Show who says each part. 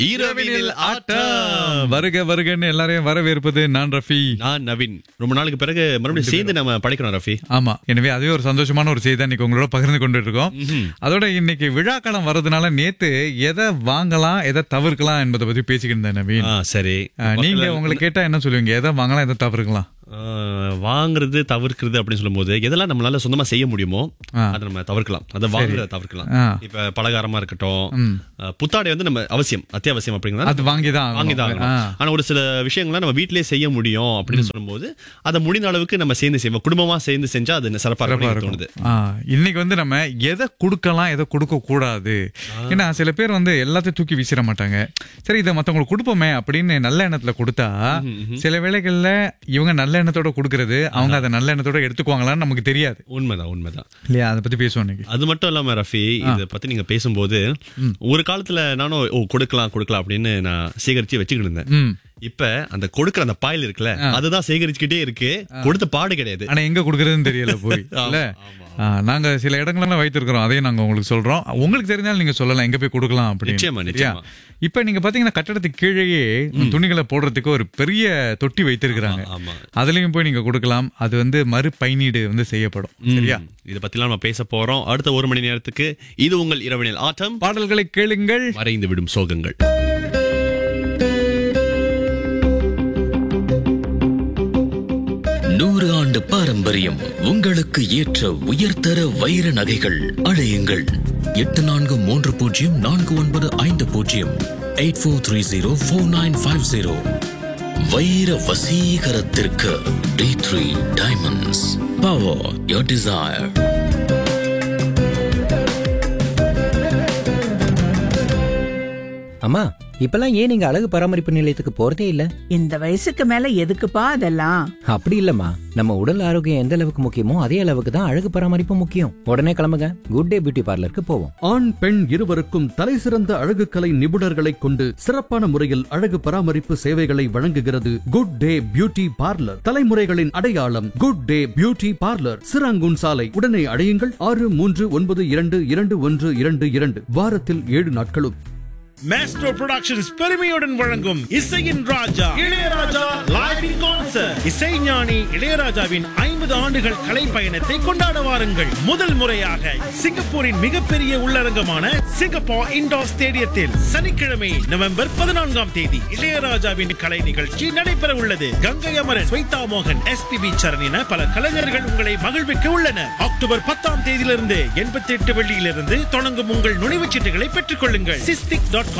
Speaker 1: இரவினில் ஆட்டம்
Speaker 2: வருக வருகன்னு எல்லாரையும் வரவேற்பது நான் ரஃபி
Speaker 1: நான் நவீன் ரொம்ப நாளுக்கு பிறகு மறுபடியும் சேர்ந்து நம்ம படிக்கிறோம் ரஃபி
Speaker 2: ஆமா எனவே அதுவே ஒரு சந்தோஷமான ஒரு செய்தி இன்னைக்கு உங்களோட பகிர்ந்து கொண்டு இருக்கோம் அதோட இன்னைக்கு விழாக்காலம் வர்றதுனால நேத்து எதை வாங்கலாம் எதை தவிர்க்கலாம் என்பதை பத்தி பேசிக்கிட்டு இருந்தேன் நவீன்
Speaker 1: ஆ சரி
Speaker 2: ஆ, நீங்க உங்களை கேட்டா என்ன சொல்லுவீங்க எதை வாங்கலாம் எதை தவிர்க்கலாம்
Speaker 1: ஆ, வாங்குறது தவிர்க்கிறது அப்படின்னு சொல்லும்போது எதெல்லாம் நம்மளால சொந்தமா செய்ய முடியுமோ
Speaker 2: ஆ.
Speaker 1: அதை நம்ம தவிர்க்கலாம் அதை வாங்குறத தவிர்க்கலாம்
Speaker 2: ஆ.
Speaker 1: இப்ப பலகாரமா இருக்கட்டும் ஆ, புத்தாடை வந்து நம்ம அவசியம் அத்தியாவசியம் அப்படிங்கிறத
Speaker 2: அது வாங்கிதான்
Speaker 1: வாங்கிதான்
Speaker 2: ஆகணும்.
Speaker 1: ஆகணும். ஆனா ஒரு சில விஷயங்களை நம்ம வீட்டிலேயே செய்ய முடியும் அப்படின்னு சொல்லும்போது அதை முடிந்த அளவுக்கு நம்ம சேர்ந்து செய்வோம் குடும்பமா சேர்ந்து செஞ்சா அது சிறப்பா
Speaker 2: சிறப்பா
Speaker 1: இருக்கும்
Speaker 2: இருக்கும்.
Speaker 1: தோணுது
Speaker 2: ஆ, இன்னைக்கு வந்து நம்ம எதை கொடுக்கலாம் எதை கொடுக்க கூடாது ஏன்னா சில பேர் வந்து எல்லாத்தையும் தூக்கி வீசிட மாட்டாங்க சரி இதை மத்தவங்களுக்கு கொடுப்போமே அப்படின்னு நல்ல எண்ணத்துல கொடுத்தா சில வேளைகள்ல இவங்க நல்ல எண்ணத்தோட கொடுக்கறது அவங்க அதை நல்ல எண்ணத்தோட எடுத்துக்குவாங்களான்னு நமக்கு தெரியாது
Speaker 1: உண்மைதான் உண்மைதான்
Speaker 2: இல்லையா அதை பத்தி பேசுவோம் இன்னைக்கு
Speaker 1: அது மட்டும் இல்லாம ரஃபி இத பத்தி நீங்க பேசும்போது ஒரு காலத்துல நானும் ஓ கொடுக்கலாம் கொடுக்கலாம் அப்படின்னு நான் சேகரிச்சு வச்சுக்கிட்டு இருந்தேன்
Speaker 2: ம்
Speaker 1: இப்ப அந்த கொடுக்கிற அந்த பாயில் இருக்குல்ல அதுதான் சேகரிச்சுக்கிட்டே இருக்கு கொடுத்த பாடு கிடையாது
Speaker 2: ஆனா எங்க கொடுக்கறதுன்னு தெரியல போய் இல்ல ஆ, நாங்க சில இடங்கள்லாம் வைத்திருக்கிறோம் அதையும் நாங்க உங்களுக்கு சொல்றோம் உங்களுக்கு தெரிஞ்சாலும் நீங்க சொல்லலாம் எங்க போய் கொடுக்கலாம் அப்படின்னு
Speaker 1: நிச்சயமா,
Speaker 2: சரியா?
Speaker 1: நிச்சயமா.
Speaker 2: இப்ப நீங்க பாத்தீங்கன்னா கட்டடத்துக்கு கீழேயே துணிகளை போடுறதுக்கு ஒரு பெரிய தொட்டி வைத்திருக்கிறாங்க
Speaker 1: ஆமா
Speaker 2: அதுலயும் போய் நீங்க கொடுக்கலாம் அது வந்து மறு பயனீடு வந்து செய்யப்படும் சரியா
Speaker 1: ம். இத பத்திலாம் நம்ம பேச போறோம் அடுத்த ஒரு மணி நேரத்துக்கு இது உங்கள் இரவனில் ஆட்டம்
Speaker 2: பாடல்களை கேளுங்கள்
Speaker 1: மறைந்து விடும் சோகங்கள்
Speaker 3: நூறு ஆண்டு பாரம்பரியம் உங்களுக்கு ஏற்ற உயர்தர வைர நகைகள் அழையுங்கள் எட்டு நான்கு மூன்று பூஜ்ஜியம் நான்கு ஒன்பது ஐந்து பூஜ்ஜியம் eight four three zero four nine five zero வைர வசீகரத்திற்கு T three diamonds power your desire
Speaker 4: அம்மா இப்பெல்லாம் ஏன் நீங்க அழகு பராமரிப்பு நிலையத்துக்கு போறதே இல்ல
Speaker 5: இந்த வயசுக்கு மேல எதுக்குப்பா அதெல்லாம்
Speaker 4: அப்படி இல்லம்மா நம்ம உடல் ஆரோக்கியம் எந்த அளவுக்கு முக்கியமோ அதே அளவுக்கு தான் அழகு பராமரிப்பு முக்கியம் உடனே கிளம்புங்க குட் டே பியூட்டி பார்லருக்கு போவோம்
Speaker 6: ஆண் பெண் இருவருக்கும் தலைசிறந்த அழகுக்கலை நிபுணர்களைக் கொண்டு சிறப்பான முறையில் அழகு பராமரிப்பு சேவைகளை வழங்குகிறது குட் டே பியூட்டி பார்லர் தலைமுறைகளின் அடையாளம் good day beauty parlour Serangoon சாலை உடனே அடையுங்கள் ஆறு மூன்று ஒன்பது இரண்டு இரண்டு ஒன்று இரண்டு இரண்டு வாரத்தில் ஏழு நாட்களும்
Speaker 7: மேஸ்ட்ரோ புரொடக்ஷன்ஸ் பெருமையுடன் வழங்கும் இசையின் ராஜா இளையராஜா லைவ் இன் கான்சர்ட் இசைஞானி இளையராஜாவின் ஐம்பது ஆண்டுகள் கலை பயணத்தை கொண்டாட வாருங்கள் முதல் முறையாக சிங்கப்பூரின் மிகப்பெரிய உள்ளரங்கமான சிங்கப்பூர் இண்டோர் ஸ்டேடியத்தில் சனிக்கிழமை நவம்பர் பதினான்காம் தேதி இளையராஜாவின் கலை நிகழ்ச்சி நடைபெற உள்ளது கங்கை அமரன் ஸ்வைதா மோகன் எஸ்பிபி சரண் என பல கலைஞர்கள் உங்களை மகிழ்விக்க உள்ளனர் அக்டோபர் பத்தாம் தேதியிலிருந்து எண்பத்தி எட்டு வெள்ளியிலிருந்து தொடங்கும் உங்கள் நுழைவுச் சீட்டுகளை பெற்றுக் கொள்ளுங்கள் சிஸ்திக் டாட்